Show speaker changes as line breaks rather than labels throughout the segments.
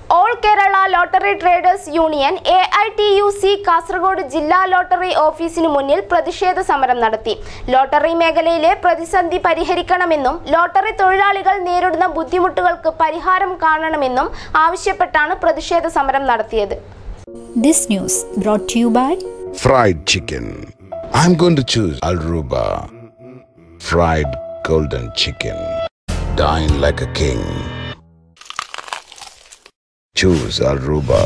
All Kerala lottery traders union A I T U C Kasaragod ജില്ലാ lottery ഓഫീസിനു മുന്നിൽ പ്രതിഷേധ സമരം നടത്തി ലോട്ടറി മേഖലയിലെ പ്രതിസന്ധി പരിഹരിക്കണമെന്നും ലോട്ടറി തൊഴിലാളികൾ നേരിടുന്ന ബുദ്ധിമുട്ടുകൾക്ക് പരിഹാരം കാണണമെന്നും ആവശ്യപ്പെട്ടാണ് പ്രതിഷേധ സമരം നടത്തിയത്
This news brought to you by
Fried chicken. I'm going to choose Alruba. Fried golden chicken. Dine like a king. Choose Alruba.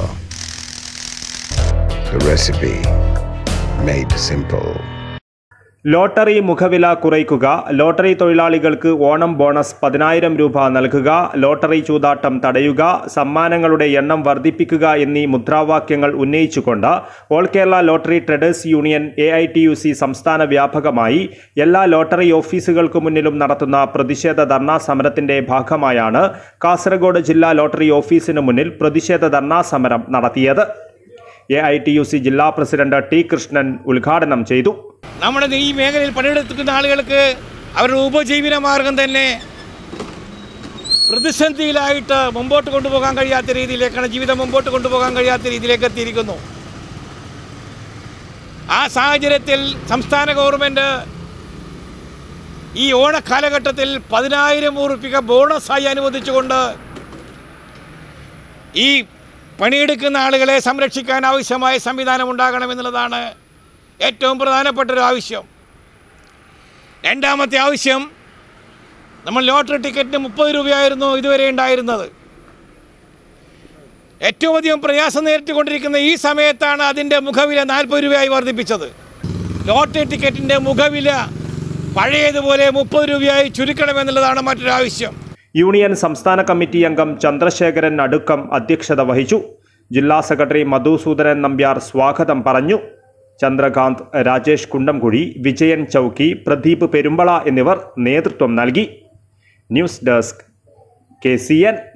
The recipe made simple.
Lottery മുഖവില കുറയ്ക്കുക ലോട്ടറി തൊഴിലാളികൾക്ക് ഓണം ബോണസ് പതിനായിരം രൂപ നൽകുക ലോട്ടറി ചൂതാട്ടം തടയുക സമ്മാനങ്ങളുടെ എണ്ണം വർദ്ധിപ്പിക്കുക എന്നീ മുദ്രാവാക്യങ്ങൾ ഉന്നയിച്ചുകൊണ്ട് all Kerala lottery traders union A I T U C സംസ്ഥാന വ്യാപകമായി എല്ലാ ലോട്ടറി ഓഫീസുകൾക്ക് മുന്നിലും നടത്തുന്ന പ്രതിഷേധ ധർണാ സമരത്തിന്റെ ഭാഗമായാണ് കാസർഗോഡ് ജില്ലാ ലോട്ടറി ഓഫീസിന് മുന്നിൽ പ്രതിഷേധ ധർണാ സമരം നടത്തിയത് A I T U C ജില്ലാ പ്രസിഡന്റ് ടി കൃഷ്ണൻ ഉദ്ഘാടനം ചെയ്തു
നമ്മുടെ ഈ മേഖലയിൽ പണിയെടുക്കുന്ന ആളുകൾക്ക് അവരുടെ ഉപജീവന മാർഗം തന്നെ പ്രതിസന്ധിയിലായിട്ട് മുമ്പോട്ട് കൊണ്ടുപോകാൻ കഴിയാത്ത രീതിയിലേക്കാണ് ജീവിതം മുമ്പോട്ട് കൊണ്ടുപോകാൻ കഴിയാത്ത രീതിയിലേക്ക് എത്തിയിരിക്കുന്നു ആ സാഹചര്യത്തിൽ സംസ്ഥാന ഗവൺമെൻറ് ഈ ഓണക്കാലഘട്ടത്തിൽ പതിനായിരം ഉറുപ്പിക ബോണസായി അനുവദിച്ചുകൊണ്ട് ഈ പണിയെടുക്കുന്ന ആളുകളെ സംരക്ഷിക്കാൻ ആവശ്യമായ സംവിധാനം ഉണ്ടാകണമെന്നുള്ളതാണ് ഏറ്റവും പ്രധാനപ്പെട്ട ഒരു ആവശ്യം രണ്ടാമത്തെ ആവശ്യം നമ്മൾ ലോട്ടറി ടിക്കറ്റിന് മുപ്പത് രൂപയായിരുന്നു ഇതുവരെ ഉണ്ടായിരുന്നത് ഏറ്റവും അധികം പ്രയാസം നേരിട്ടുകൊണ്ടിരിക്കുന്ന ഈ സമയത്താണ് അതിൻ്റെ മുഖവില നാൽപ്പത് രൂപയായി വർദ്ധിപ്പിച്ചത് ലോട്ടറി ടിക്കറ്റിൻ്റെ മുഖവില പഴയതുപോലെ മുപ്പത് രൂപയായി ചുരുക്കണമെന്നുള്ളതാണ് മറ്റൊരു ആവശ്യം
യൂണിയൻ സംസ്ഥാന കമ്മിറ്റി അംഗം ചന്ദ്രശേഖരൻ അടുക്കം അധ്യക്ഷത വഹിച്ചു ജില്ലാ സെക്രട്ടറി മധുസൂദനൻ നമ്പ്യാർ സ്വാഗതം പറഞ്ഞു ചന്ദ്രകാന്ത് രാജേഷ് കുണ്ടംകുഴി വിജയൻ ചൌക്കി പ്രദീപ് പെരുമ്പള എന്നിവർ നേതൃത്വം നൽകി news desk K C N